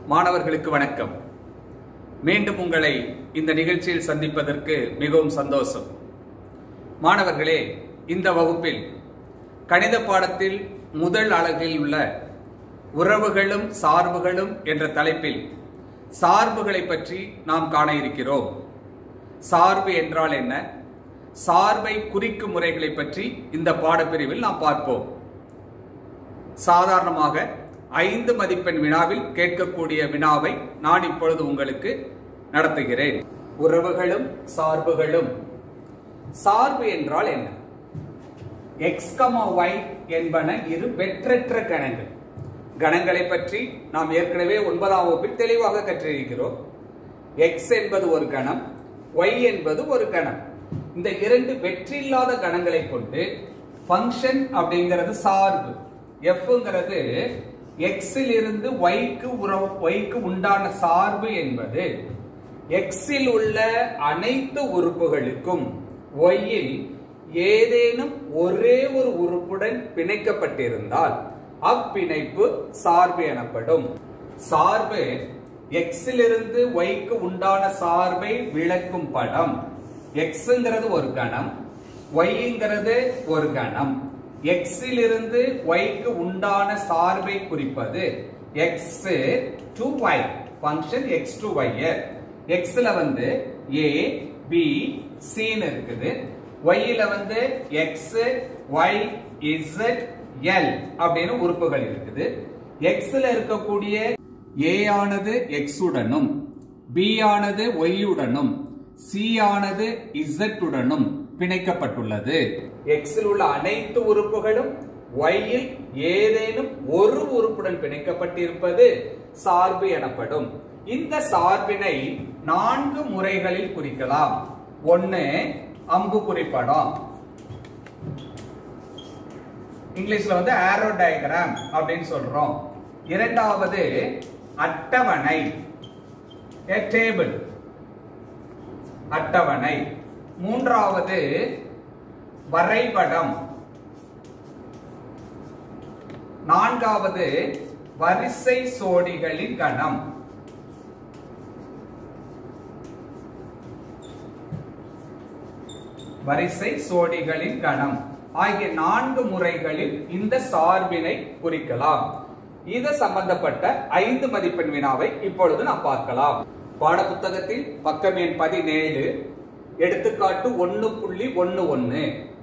மாணவர்களுக்கு வணக்கம் மீண்டும் உங்களை இந்த நிகழ்ச்சியில் சந்திப்பதற்கு மிகவும் சந்தோஷம் மாணவர்களே இந்த வகுப்பில் கணித பாடத்தில் முதல் அலகில் உள்ள உறவுகளும் சார்புகளும் என்ற தலைப்பில் சார்புகளை பற்றி நாம் காண இருக்கிறோம் சார்பு என்றால் என்ன சார்பை குறிக்கும் முறைகளை பற்றி இந்த பாடப்பிரிவில் நாம் பார்ப்போம் சாதாரணமாக ஐந்து மதிப்பெண் வினாவில் கேட்கக்கூடிய வினாவை நான் இப்பொழுது உங்களுக்கு நடத்துகிறேன் உறவுகளும் சார்புகளும் சார்பு என்றால் என்ன எக்ஸ் ஒய் என்பன இரு வெற்றற்ற கணங்கள் கணங்களை பற்றி நாம் ஏற்கனவே ஒன்பதாம் வகுப்பில் தெளிவாக கற்றிருக்கிறோம் எக்ஸ் என்பது ஒரு கணம் ஒய் என்பது ஒரு கணம் இந்த இரண்டு வெற்றில்லாத கணங்களை கொண்டு ஃபங்க்ஷன் அப்படிங்கிறது சார்பு எஃப்ங்கிறது எக்ஸில் இருந்து ஒய்க்கு உறவு ஒய்க்கு உண்டான சார்பு என்பது எக்ஸில் உள்ள அனைத்து உறுப்புகளுக்கும் ஒய்யில் ஏதேனும் ஒரே ஒரு உறுப்புடன் பிணைக்கப்பட்டிருந்தால் அப்பிணைப்பு சார்பு எனப்படும் சார்பு எக்ஸில் இருந்து ஒய்க்கு உண்டான சார்பை விளக்கும் படம் எக்ஸ்ங்கிறது ஒரு கணம் ஒய்ங்கிறது ஒரு கணம் எக்ஸில் இருந்து ஒய்க்கு உண்டான சார்பை குறிப்பது X to Y function X to Y எக்ஸ்ல வந்து ஏ பி சின்னு இருக்குது ஒய்ல வந்து எக்ஸ் ஒய் இசட் எல் அப்படின்னு உறுப்புகள் இருக்குது எக்ஸ்ல இருக்கக்கூடிய ஏ ஆனது எக்ஸ் உடனும் பி ஆனது ஒய் உடனும் சி ஆனது இசட் உடனும் பிணைக்கப்பட்டுள்ளது எக்ஸில் உள்ள அனைத்து உறுப்புகளும் ஒய்யில் ஏதேனும் ஒரு உறுப்புடன் பிணைக்கப்பட்டிருப்பது சார்பு எனப்படும் இந்த சார்பினை நான்கு முறைகளில் குறிக்கலாம் ஒன்னு அம்பு குறிப்படம் இங்கிலீஷ்ல வந்து ஆரோ டயக்ராம் அப்படின்னு சொல்றோம் இரண்டாவது அட்டவணை டேபிள் அட்டவணை மூன்றாவது வரைபடம் நான்காவது வரிசை சோடிகளின் கணம் வரிசை சோடிகளின் கணம் ஆகிய நான்கு முறைகளில் இந்த சார்பினை குறிக்கலாம் இது சம்பந்தப்பட்ட ஐந்து மதிப்பெண் வினாவை இப்பொழுது நாம் பார்க்கலாம் பாடப்புத்தகத்தில் பக்கம் எண் பதினேழு எடுத்துக்காட்டு ஒன்னு புள்ளி ஒன்னு ஒன்னு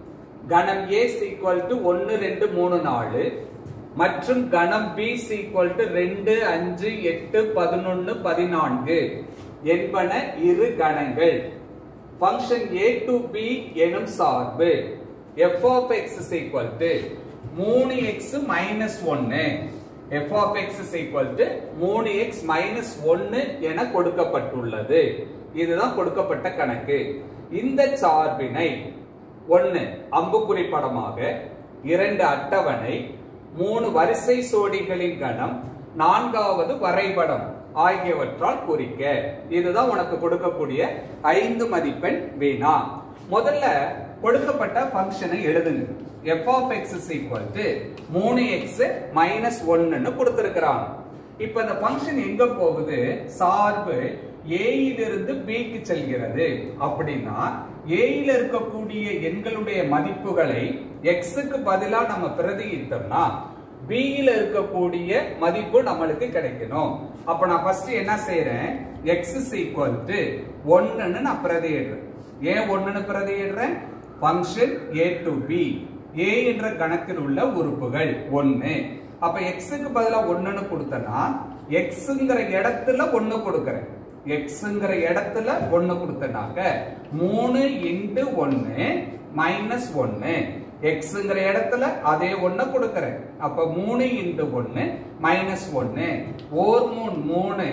கணம் ஏ சீக்வல் டு ஒன்னு ரெண்டு மூணு நாலு மற்றும் கணம் பி சீக்வல் டு ரெண்டு அஞ்சு எட்டு பதினொன்னு பதினான்கு என்பன இரு கணங்கள் ஃபங்க்ஷன் ஏ டு பி எனும் சார்பு F of X is equal to மூணு எக்ஸ் மைனஸ் ஒன்னு F of X is equal to மூணு எக்ஸ் மைனஸ் ஒன்னு என கொடுக்கப்பட்டுள்ளது இதுதான் கொடுக்கப்பட்ட கணக்கு இந்த சார்பினை ஒன்னு அம்புக்குறி படமாக இரண்டு அட்டவணை மூணு வரிசை சோடிகளின் கணம் நான்காவது வரைபடம் ஆகியவற்றால் குறிக்க இதுதான் உனக்கு கொடுக்கக்கூடிய ஐந்து மதிப்பெண் வீணா முதல்ல கொடுக்கப்பட்ட ஃபங்க்ஷனை எழுதுங்க F of X is equal to மூணு எக்ஸ் மைனஸ் ஒன்னு கொடுத்திருக்கிறான் இப்ப இந்த ஃபங்க்ஷன் எங்க போகுது சார்பு ஏயிலிருந்து பிக்கு செல்கிறது அப்படின்னா ஏயில இருக்கக்கூடிய எண்களுடைய மதிப்புகளை எக்ஸுக்கு பதிலா நம்ம பிரதியிட்டோம்னா பியில இருக்கக்கூடிய மதிப்பு நம்மளுக்கு கிடைக்கணும் அப்ப நான் ஃபர்ஸ்ட் என்ன செய்யறேன் எக்ஸ் இஸ் ஈக்குவல் டு ஒன்னுன்னு நான் பிரதியிடுறேன் ஏன் ஒன்னுன்னு பிரதியிடுறேன் function A to B A என்ற கணக்கில் உள்ள உறுப்புகள் ஒன்னு அப்ப எக்ஸுக்கு பதிலா ஒன்னுன்னு கொடுத்தனா எக்ஸுங்கிற இடத்துல ஒன்னு கொடுக்கறேன் எக்ஸுங்கிற இடத்துல ஒன்னு கொடுத்தனாக்க மூணு இன்டு ஒன்னு மைனஸ் ஒன்னு எக்ஸுங்கிற இடத்துல அதே ஒண்ணு கொடுக்கறேன் அப்ப மூணு இன்டு ஒன்னு மைனஸ் ஒன்னு ஓர் மூணு மூணு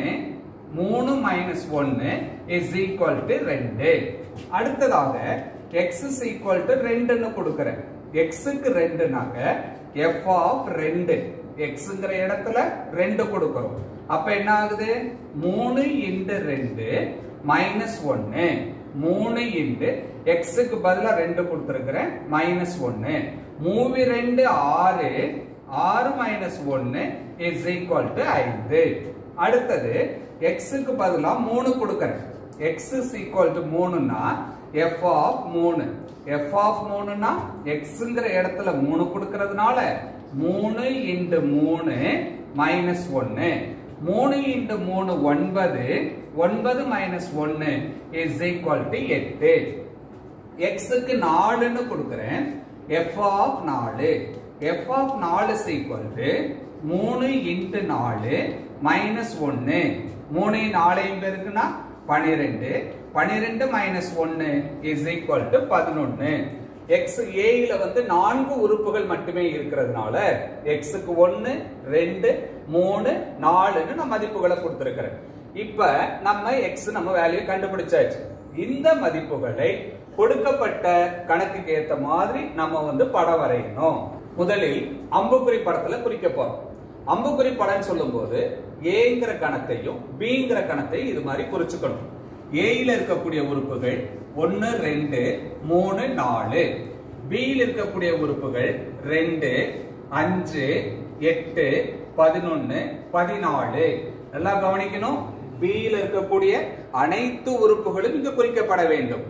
மூணு மைனஸ் ஒன்னு இஸ் ஈக்குவல் டு ரெண்டு அடுத்ததாக எக்ஸ் இஸ் ஈக்குவல் டு ரெண்டுன்னு கொடுக்கறேன் எக்ஸுக்கு ரெண்டுனாக்க எஃப் ஆஃப் ரெண்டு எக்ஸுங்கிற இடத்துல ரெண்டு கொடுக்கறோம் அப்ப என்ன ஆகுது மூணு இன்டு ரெண்டு மைனஸ் ஒன்னு மூணு இன்டு எக்ஸுக்கு பதிலா ரெண்டு கொடுத்துருக்கிறேன் மைனஸ் ஒன்னு மூவி ரெண்டு ஆறு ஆறு மைனஸ் ஒன்னு இஸ் ஈக்குவல் டு ஐந்து அடுத்தது எக்ஸுக்கு பதிலா மூணு கொடுக்கறேன் எக்ஸ் இஸ் ஈக்குவல் டு மூணுன்னா எஃப் ஆஃப் மூணு எஃப் ஆஃப் மூணுன்னா எக்ஸுங்கிற இடத்துல மூணு கொடுக்கறதுனால மூணு இன்டு மூணு மைனஸ் ஒன்னு மூணு இன்டு மூணு ஒன்பது ஒன்பது மைனஸ் ஒன்னு இஸ் ஈக்குவல் டு எட்டு எக்ஸுக்கு நாலுன்னு கொடுக்குறேன் எஃப் ஆஃப் நாலு எஃப் ஆஃப் நாலு ஈக்குவல் டு மூணு இன்ட்டு நாலு மைனஸ் ஒன்னு மூணு நாலையும் பேருக்குன்னா பனிரெண்டு பனிரெண்டு மைனஸ் ஒன்னு இஸ் ஈக்குவல் டு பதினொன்னு எக்ஸ் ஏல வந்து நான்கு உறுப்புகள் மட்டுமே இருக்கிறதுனால எக்ஸுக்கு ஒன்னு ரெண்டு மூணு நாலுன்னு நான் மதிப்புகளை கொடுத்திருக்கிறேன் இப்ப நம்ம எக்ஸ் நம்ம வேல்யூ கண்டுபிடிச்சாச்சு இந்த மதிப்புகளை கொடுக்கப்பட்ட கணக்குக்கு ஏத்த மாதிரி நம்ம வந்து படம் வரையணும் முதலில் அம்புக்குறி படத்துல குறிக்க போறோம் அம்புக்குறி படம் சொல்லும் போது ஏங்கிற கணத்தையும் பிங்கிற கணத்தையும் இது மாதிரி குறிச்சுக்கணும் ஏல இருக்கக்கூடிய உறுப்புகள் ஒன்னு ரெண்டு மூணு நாலு பியில் இருக்கக்கூடிய உறுப்புகள் ரெண்டு அஞ்சு எட்டு பதினொன்னு பதினாலு நல்லா கவனிக்கணும் பியில் இருக்கக்கூடிய அனைத்து உறுப்புகளும் இங்கு குறிக்கப்பட வேண்டும்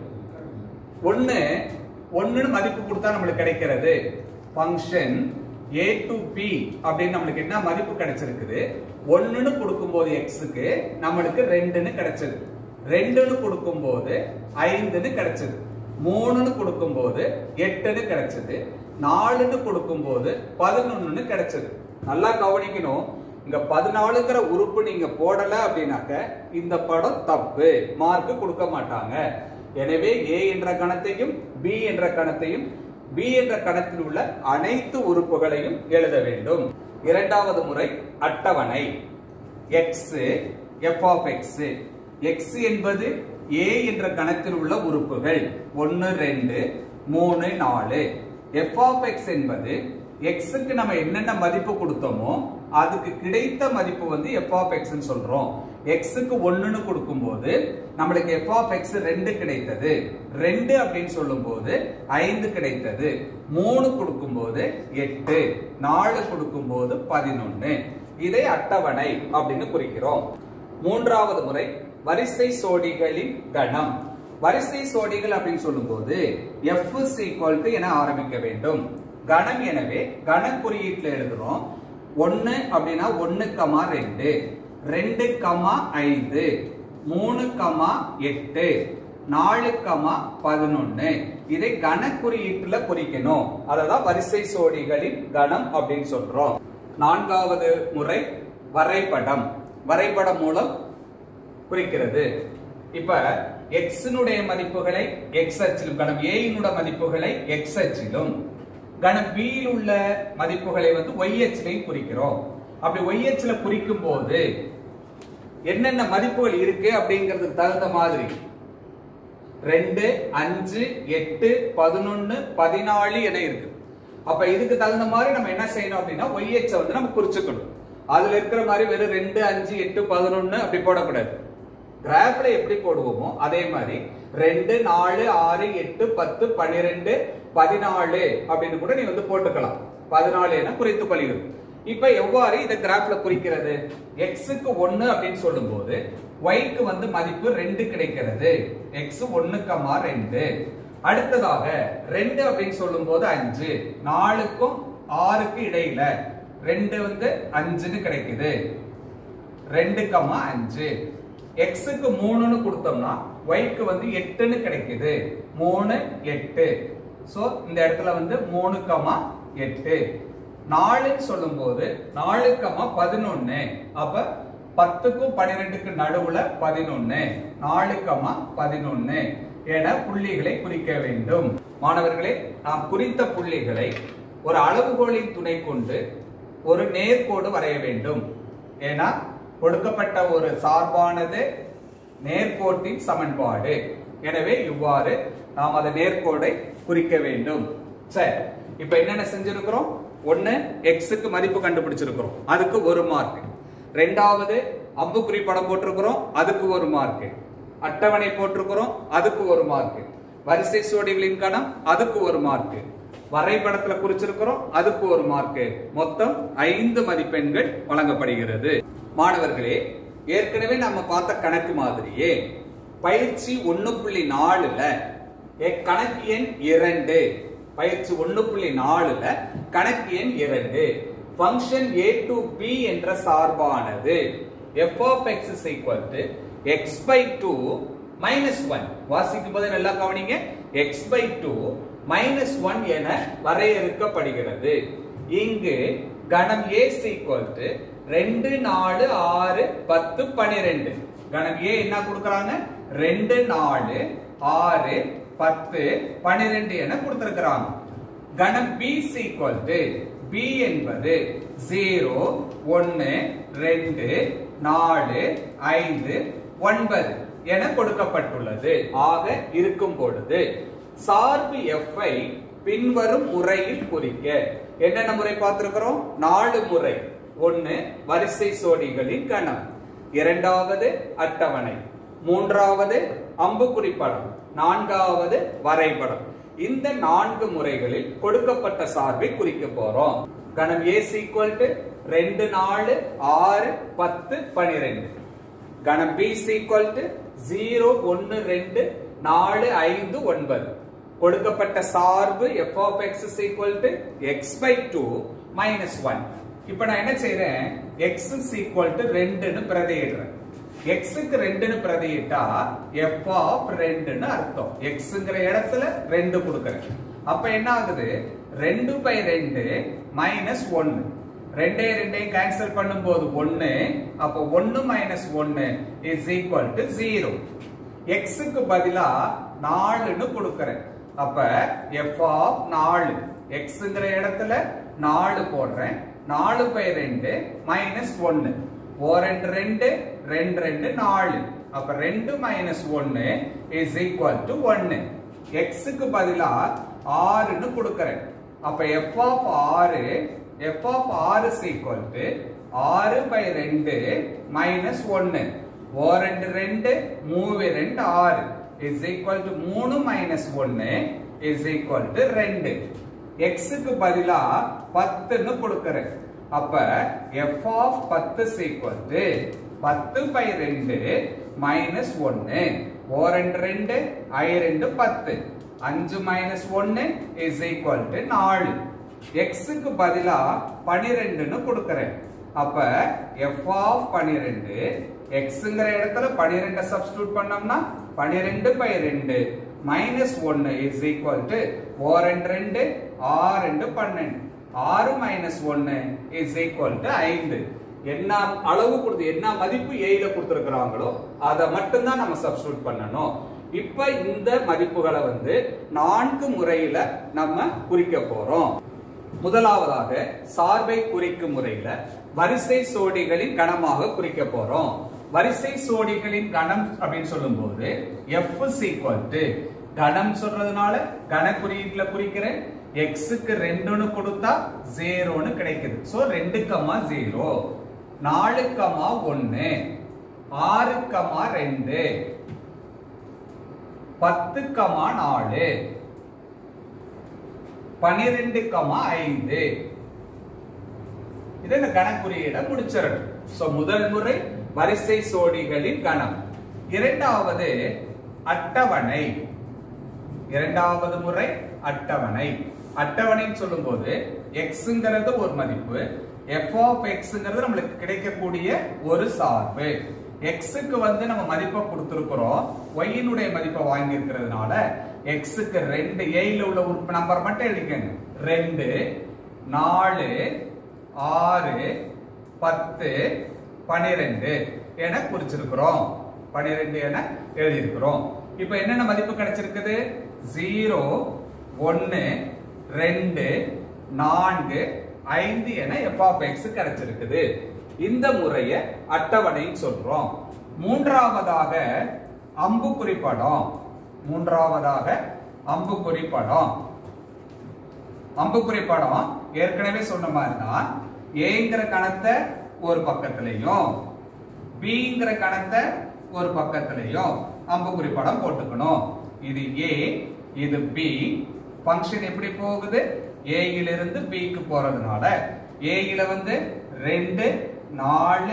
ஒண்ணு ஒண்ணுன்னு மதிப்பு கொடுத்தா நம்மளுக்கு கிடைக்கிறது ஃபங்க்ஷன் ஏ டு பி அப்படின்னு நம்மளுக்கு என்ன மதிப்பு கிடைச்சிருக்குது ஒண்ணுன்னு கொடுக்கும்போது எக்ஸுக்கு நம்மளுக்கு ரெண்டுன்னு கிடைச்சது ரெண்டுன்னு கொடுக்கும்போது ஐந்துன்னு கிடைச்சது மூணுன்னு கொடுக்கும்போது எட்டுன்னு கிடைச்சது நாலுன்னு கொடுக்கும்போது பதினொன்னுன்னு கிடைச்சது நல்லா கவனிக்கணும் இங்க பதினாலுங்கிற உறுப்பு நீங்க போடல அப்படின்னாக்க இந்த படம் தப்பு மார்க் கொடுக்க மாட்டாங்க எனவே ஏ என்ற கணத்தையும் பி என்ற கணத்தையும் பி என்ற கணத்தில் உள்ள அனைத்து உறுப்புகளையும் எழுத வேண்டும் இரண்டாவது முறை அட்டவணை X F of X X என்பது ஏ என்ற கணத்தில் உள்ள உறுப்புகள் ஒன்னு ரெண்டு மூணு நாலு எஃப் ஆஃப் எக்ஸ் என்பது எக்ஸுக்கு நம்ம என்னென்ன மதிப்பு கொடுத்தோமோ அதுக்கு கிடைத்த மதிப்பு வந்து எஃப் ஆஃப் எக்ஸ் சொல்றோம் எக்ஸுக்கு ஒண்ணுன்னு கொடுக்கும்போது நம்மளுக்கு எஃப் ஆஃப் எக்ஸ் ரெண்டு கிடைத்தது ரெண்டு அப்படின்னு சொல்லும்போது ஐந்து கிடைத்தது மூணு கொடுக்கும்போது எட்டு நாலு கொடுக்கும்போது பதினொன்னு இதை அட்டவணை அப்படின்னு குறிக்கிறோம் மூன்றாவது முறை வரிசை சோடிகளின் கணம் வரிசை சோடிகள் அப்படின்னு சொல்லும்போது எஃப் ஈக்குவல் டு என ஆரம்பிக்க வேண்டும் கணம் எனவே கண குறியீட்டுல எழுதுறோம் ஒன்னு அப்படின்னா ஒன்னு கமா ரெண்டு ரெண்டு கமா ஐந்து மூணு கமா எட்டு நாலு கமா பதினொன்னு இதை கண குறியீட்டுல குறிக்கணும் அததான் வரிசை சோடிகளின் கணம் அப்படின்னு சொல்றோம் நான்காவது முறை வரைபடம் வரைபடம் மூலம் குறிக்கிறது இப்ப எக்ஸினுடைய மதிப்புகளை எக்ஸ் அச்சிலும் கணம் ஏயினுடைய மதிப்புகளை எக்ஸ் அச்சிலும் கணம் B யில் உள்ள மதிப்புகளை வந்து y அச்சிலையும் குறிக்கிறோம் அப்படி y அச்சில குறிக்கும் போது என்னென்ன மதிப்புகள் இருக்கு அப்படிங்கிறதுக்கு தகுந்த மாதிரி ரெண்டு அஞ்சு எட்டு பதினொன்னு பதினாலு என இருக்கு அப்ப இதுக்கு தகுந்த மாதிரி நம்ம என்ன செய்யணும் அப்படின்னா y அச்சை வந்து நம்ம குறிச்சுக்கணும் அதுல இருக்கிற மாதிரி வெறும் ரெண்டு அஞ்சு எட்டு பதினொன்னு அப்படி போடக்கூடாது கிராஃப்ல எப்படி போடுவோமோ அதே மாதிரி ரெண்டு நாலு ஆறு எட்டு பத்து பன்னிரெண்டு பதினாலு அப்படின்னு கூட நீ வந்து போட்டுக்கலாம் பதினாலு என குறித்துக் கொள்கிறது இப்ப எவ்வாறு இதை கிராஃப்ல குறிக்கிறது எக்ஸுக்கு ஒன்னு அப்படின்னு சொல்லும்போது ஒய்க்கு வந்து மதிப்பு ரெண்டு கிடைக்கிறது எக்ஸ் ஒன்னு கமா ரெண்டு அடுத்ததாக ரெண்டு அப்படின்னு சொல்லும் போது அஞ்சு நாலுக்கும் ஆறுக்கு இடையில ரெண்டு வந்து அஞ்சுன்னு கிடைக்குது ரெண்டு கமா அஞ்சு எக்ஸுக்கு மூணுன்னு கொடுத்தோம்னா ஒய்க்கு வந்து எட்டுன்னு கிடைக்குது மூணு எட்டு சோ இந்த இடத்துல வந்து மூணு கமா எட்டு நாலுன்னு சொல்லும்போது நாலு கமா பதினொன்னு அப்ப பத்துக்கும் பன்னிரெண்டுக்கு நடுவுல பதினொன்னு நாலு கமா பதினொன்னு என புள்ளிகளை குறிக்க வேண்டும் மாணவர்களே நாம் குறித்த புள்ளிகளை ஒரு அளவுகோலின் துணை கொண்டு ஒரு நேர்கோடு வரைய வேண்டும் ஏன்னா கொடுக்கப்பட்ட ஒரு சார்பானது நேர்கோட்டின் சமன்பாடு எனவே இவ்வாறு நாம் அந்த நேர்கோடை குறிக்க வேண்டும் சரி இப்ப என்னென்ன செஞ்சிருக்கிறோம் ஒண்ணு எக்ஸுக்கு மதிப்பு கண்டுபிடிச்சிருக்கிறோம் அதுக்கு ஒரு மார்க் ரெண்டாவது அம்புக்குறி படம் போட்டிருக்கிறோம் அதுக்கு ஒரு மார்க் அட்டவணை போட்டிருக்கிறோம் அதுக்கு ஒரு மார்க் வரிசை சோடிகளின் கணம் அதுக்கு ஒரு மார்க் வரைபடத்துல குறிச்சிருக்கிறோம் அதுக்கு ஒரு மார்க் மொத்தம் ஐந்து மதிப்பெண்கள் வழங்கப்படுகிறது மாணவர்களே ஏற்கனவே நம்ம பார்த்த கணக்கு மாதிரியே பயிற்சி ஒன்னு புள்ளி நாலுல எ- கணக்கு எண் இரண்டு பயிற்சி ஒன்னு புள்ளி நாலுல கணக்கு எண் இரண்டு ஃபங்க்ஷன் ஏ டு பி என்ற சார்பானது f of x is equal to x by 2 minus 1 வாசிக்கும் போது நல்லா கவனிங்க x by 2 minus 1 என வரையறுக்கப்படுகிறது இங்கு கணம் a is equal to 2 4 6 10 12 கணம் a என்ன கொடுக்கறாங்க 2 4 6 10 12 என கொடுத்திருக்கிறாங்க கணம் b is equal to b என்பது 0 1 2 4 5 9 என கொடுக்கப்பட்டுள்ளது ஆக இருக்கும் பொழுது சார்பு f ஐ பின்வரும் முறையில் குறிக்க என்னென்ன முறை பார்த்திருக்கிறோம் நாலு முறை ஒன்னு வரிசை சோடிகளின் கணம் இரண்டாவது அட்டவணை மூன்றாவது அம்புக்குறி படம் நான்காவது வரைபடம் இந்த நான்கு முறைகளில் கொடுக்கப்பட்ட சார்பை குறிக்க போறோம் கணம் ஏ சீக்வல் டு ரெண்டு நாலு ஆறு பத்து பனிரெண்டு கணம் பி சீக்வல் டு ஜீரோ ஒன்னு ரெண்டு நாலு ஐந்து ஒன்பது கொடுக்கப்பட்ட சார்பு f of x is equal to x by 2 minus 1 இப்போ நான் என்ன செய்றேன் x is equal to 2ன்னு பிரதியிடுறேன் x க்கு 2ன்னு பிரதியிட்டா f of 2ன்னு அர்த்தம் xங்கிற இடத்துல 2 கொடுக்கறேன் அப்ப என்ன ஆகுது 2 by 2 minus 1 ரெண்டே ரெண்டையும் கேன்சல் பண்ணும்போது ஒன்னு அப்போ ஒன்னு மைனஸ் ஒன்னு இஸ் ஈக்குவல் டு ஜீரோ எக்ஸுக்கு பதிலா நாலுன்னு கொடுக்கறேன் அப்ப எஃப் ஆஃப் நாலு எக்ஸுங்கிற இடத்துல நாலு போடுறேன் நாலு பை ரெண்டு மைனஸ் ஒன்னு ஓ ரெண்டு ரெண்டு ரெண்டு ரெண்டு நாலு அப்ப ரெண்டு மைனஸ் ஒன்னு இஸ் ஈக்குவல் டு ஒன்னு எக்ஸுக்கு பதிலா ஆறுன்னு கொடுக்கறேன் அப்ப எஃப் ஆஃப் ஆறு எஃப் ஆஃப் ஆறு ஈக்குவல் டு ஆறு பை ரெண்டு மைனஸ் ஒன்னு ஓ ரெண்டு ரெண்டு மூவி ரெண்டு ஆறு இஸ் ஈக்குவல் டு மூணு மைனஸ் ஒன்னு இஸ் ஈக்குவல் டு ரெண்டு எக்ஸுக்கு பதிலா பத்துன்னு கொடுக்கறேன் அப்ப எஃப் ஆஃப் பத்து ஈக்குவல் டு பத்து பை ரெண்டு மைனஸ் ஒன்னு ஓ ரெண்டு ரெண்டு ஐ ரெண்டு பத்து அஞ்சு மைனஸ் ஒன்னு இஸ் ஈக்குவல் டு நாலு எக்ஸுக்கு பதிலா பனிரெண்டுன்னு கொடுக்கறேன் அப்ப எஃப் ஆஃப் பனிரெண்டு எக்ஸுங்கிற இடத்துல பனிரெண்டை சப்ஸ்டியூட் பண்ணோம்னா பனிரெண்டு பை ரெண்டு மைனஸ் ஒன்னு இஸ் ஈக்குவல் டு ஓ ரெண்டு ரெண்டு ஆறு ரெண்டு பன்னெண்டு ஆறு மைனஸ் ஒன்னு இஸ் ஈக்குவல் டு ஐந்து என்ன அளவு கொடுத்து என்ன மதிப்பு ஏயில கொடுத்துருக்குறாங்களோ அதை மட்டும்தான் நம்ம சப்ஸ்டியூட் பண்ணணும் இப்ப இந்த மதிப்புகளை வந்து நான்கு முறையில நம்ம குறிக்க போறோம் முதலாவதாக சார்பை குறிக்கும் முறையில வரிசை சோடிகளின் கணமாக குறிக்க போறோம் வரிசை சோடிகளின் கணம் அப்படின்னு சொல்லும்போது எஃப் ஈக்குவல் டு கணம் சொல்றதுனால கன குறியீட்டுல குறிக்கிறேன் எக்ஸுக்கு ரெண்டுன்னு கொடுத்தா ஜீரோன்னு கிடைக்குது சோ ரெண்டு கமா ஜீரோ நாலு கமா ஒன்னு ஆறு கமா ரெண்டு பத்து கமா நாலு பனிரெண்டு கமா ஐந்து இதை இந்த கணக்குறியிட முடிச்சிடணும் சோ முதல் முறை வரிசை சோடிகளின் கணம் இரண்டாவது அட்டவணை இரண்டாவது முறை அட்டவணை அட்டவணைன்னு சொல்லும்போது எக்ஸ்ங்கிறது ஒரு மதிப்பு எஃப் ஆஃப் எக்ஸ்ங்கிறது நம்மளுக்கு கிடைக்கக்கூடிய ஒரு சார்பு எக்ஸுக்கு வந்து நம்ம மதிப்பை கொடுத்திருக்கிறோம் ஒய்யினுடைய மதிப்பை வாங்கி இருக்கிறதுனால எக்ஸுக்கு ரெண்டு ஏல உள்ள உறுப்பு நம்பர் மட்டும் எழுதிக்கங்க ரெண்டு நாலு ஆறு பத்து பனிரெண்டு என குறிச்சிருக்கிறோம் பனிரெண்டு என எழுதியிருக்கிறோம் இப்ப என்னென்ன மதிப்பு கிடைச்சிருக்குது ஜீரோ ஒன்னு ரெண்டு நான்கு ஐந்து என எஃப் ஆஃப் எக்ஸ் கிடைச்சிருக்குது இந்த முறைய அட்டவணைன்னு சொல்றோம் மூன்றாவதாக அம்புக்குறி படம் மூன்றாவதாக அம்புக்குறி படம் அம்புக்குறி படம் ஏற்கனவே சொன்ன மாதிரி தான் ஏங்கிற கணத்தை ஒரு பக்கத்திலையும் பிங்கிற கணத்தை ஒரு பக்கத்திலையும் அம்புக்குறி படம் போட்டுக்கணும் இது ஏ இது பி ஃபங்க்ஷன் எப்படி போகுது ஏயிலிருந்து பிக்கு போறதுனால ஏயில வந்து ரெண்டு நாலு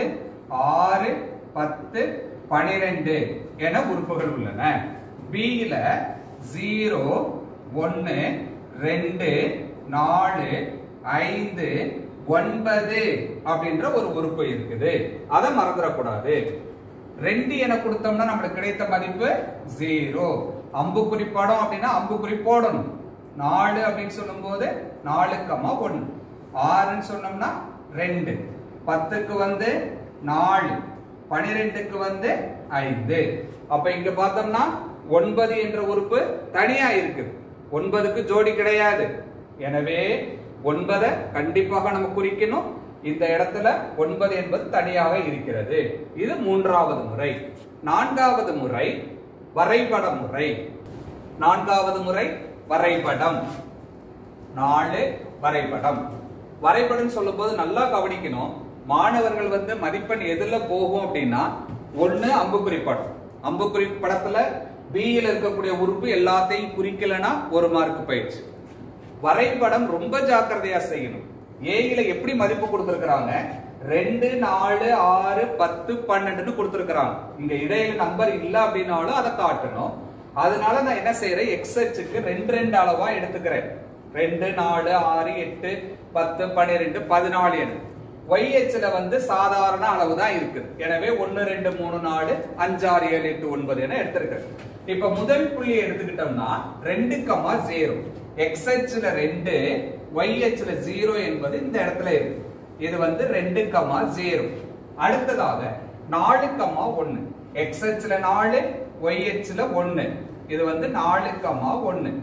ஆறு பத்து பனிரெண்டு என உறுப்புகள் உள்ளன பியில ஜீரோ ஒன்னு ரெண்டு நாலு ஐந்து ஒன்பது அப்படின்ற ஒரு உறுப்பு இருக்குது அதை மறந்துடக்கூடாது ரெண்டு என கொடுத்தோம்னா நம்மளுக்கு கிடைத்த மதிப்பு ஜீரோ அம்புக்குறி படம் அப்படின்னா அம்புக்குறி போடணும் நாலு அப்படின்னு சொல்லும்போது நாலு கம்மா ஒன்னு ஆறுன்னு சொன்னோம்னா ரெண்டு பத்துக்கு வந்து நாலு பனிரெண்டுக்கு வந்து ஐந்து அப்ப இங்க பார்த்தோம்னா ஒன்பது என்ற உறுப்பு தனியா இருக்குது ஒன்பதுக்கு ஜோடி கிடையாது எனவே ஒன்பதை கண்டிப்பாக நம்ம குறிக்கணும் இந்த இடத்துல ஒன்பது என்பது தனியாக இருக்கிறது இது மூன்றாவது முறை நான்காவது முறை வரைபட முறை நான்காவது முறை வரைபடம் நாலு வரைபடம் வரைபடம் சொல்லும் போது நல்லா கவனிக்கணும் மாணவர்கள் வந்து மதிப்பெண் எதுல போகும் அப்படின்னா ஒண்ணு அம்புக்குறி படம் அம்புக்குறி படத்துல பியில் இருக்கக்கூடிய உறுப்பு எல்லாத்தையும் குறிக்கலனா ஒரு மார்க் போயிடுச்சு வரைபடம் ரொம்ப ஜாக்கிரதையா செய்யணும் ஏயில எப்படி மதிப்பு கொடுத்திருக்கிறாங்க ரெண்டு நாலு ஆறு பத்து பன்னெண்டுன்னு கொடுத்திருக்கிறாங்க இங்க இடையில நம்பர் இல்ல அப்படின்னாலும் அதை காட்டணும் அதனால நான் என்ன செய்யறேன் எக்ஸ்ஹெச்சுக்கு ரெண்டு ரெண்டு அளவா எடுத்துக்கிறேன் ரெண்டு நாலு ஆறு எட்டு பத்து பன்னிரெண்டு பதினாலு என ஒய்ஹெச்ல வந்து சாதாரண அளவு தான் இருக்குது எனவே ஒன்னு ரெண்டு மூணு நாலு அஞ்சு ஆறு ஏழு எட்டு ஒன்பது என எடுத்திருக்கிறேன் இப்ப முதல் புள்ளி எடுத்துக்கிட்டோம்னா ரெண்டு கமா ஜீரோ எக்ஸ்ஹெச்ல ரெண்டு ஒய்ஹெச்ல ஜீரோ என்பது இந்த இடத்துல இருக்கு இது வந்து ரெண்டு கமா ஜீரோ அடுத்ததாக நாலு கமா ஒன்னு எக்ஸ்ஹெச்ல நாலு ஒய்ஹெச்ல ஒன்னு இது வந்து நாலு கமா ஒன்னு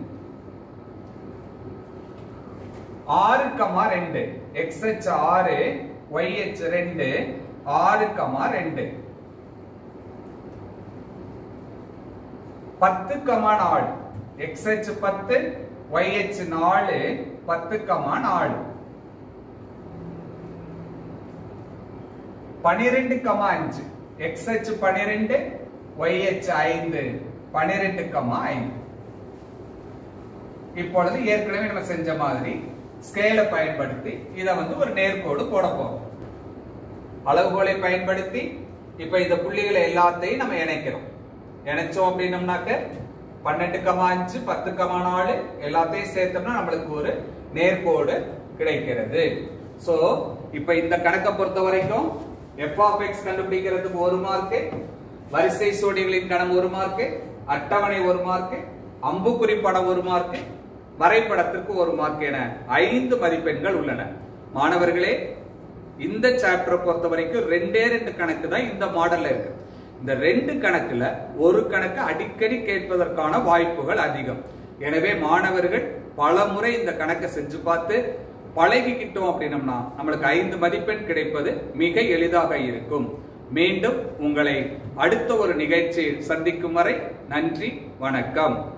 ஆறு கமா ரெண்டு எக்ஸ்ஹெச் ஆறு ஒய்ஹெச் ரெண்டு ஆறு கமா ரெண்டு பத்து கமா நாலு எக்ஸ்ஹெச் பத்து ஒய்ஹெச் நாலு பத்து கமா நாலு பனிரெண்டு கமா அஞ்சு எக்ஸ்ஹெச் பனிரெண்டு ஒய்ஹெச் ஐந்து பனிரெண்டு கமா ஐந்து இப்பொழுது ஏற்கனவே நம்ம செஞ்ச மாதிரி ஸ்கேலை பயன்படுத்தி இதை வந்து ஒரு நேர்கோடு போட போறோம் அளவுகோலை பயன்படுத்தி இப்ப இந்த புள்ளிகளை எல்லாத்தையும் நம்ம இணைக்கிறோம் இணைச்சோம் அப்படின்னம்னாக்க பன்னெண்டு கமா அஞ்சு பத்து கமா நாலு எல்லாத்தையும் சேர்த்தோம்னா நம்மளுக்கு ஒரு நேர்கோடு கிடைக்கிறது சோ இப்ப இந்த கணக்கை பொறுத்த வரைக்கும் எஃப் ஆஃப் எக்ஸ் கண்டுபிடிக்கிறதுக்கு ஒரு மார்க்கு வரிசை சோடிகளின் கணம் ஒரு மார்க்கு அட்டவணை ஒரு மார்க்கு அம்புக்குறி படம் ஒரு மார்க்கு வரைபடத்திற்கு ஒரு மார்க் என ஐந்து மதிப்பெண்கள் உள்ளன மாணவர்களே இந்த சாப்டரை பொறுத்த வரைக்கும் ரெண்டே ரெண்டு கணக்கு தான் இந்த மாடல்ல இருக்கு இந்த ரெண்டு கணக்குல ஒரு கணக்கு அடிக்கடி கேட்பதற்கான வாய்ப்புகள் அதிகம் எனவே மாணவர்கள் பல முறை இந்த கணக்கை செஞ்சு பார்த்து பழகிக்கிட்டோம் அப்படின்னம்னா நம்மளுக்கு ஐந்து மதிப்பெண் கிடைப்பது மிக எளிதாக இருக்கும் மீண்டும் உங்களை அடுத்த ஒரு நிகழ்ச்சியில் சந்திக்கும் வரை நன்றி வணக்கம்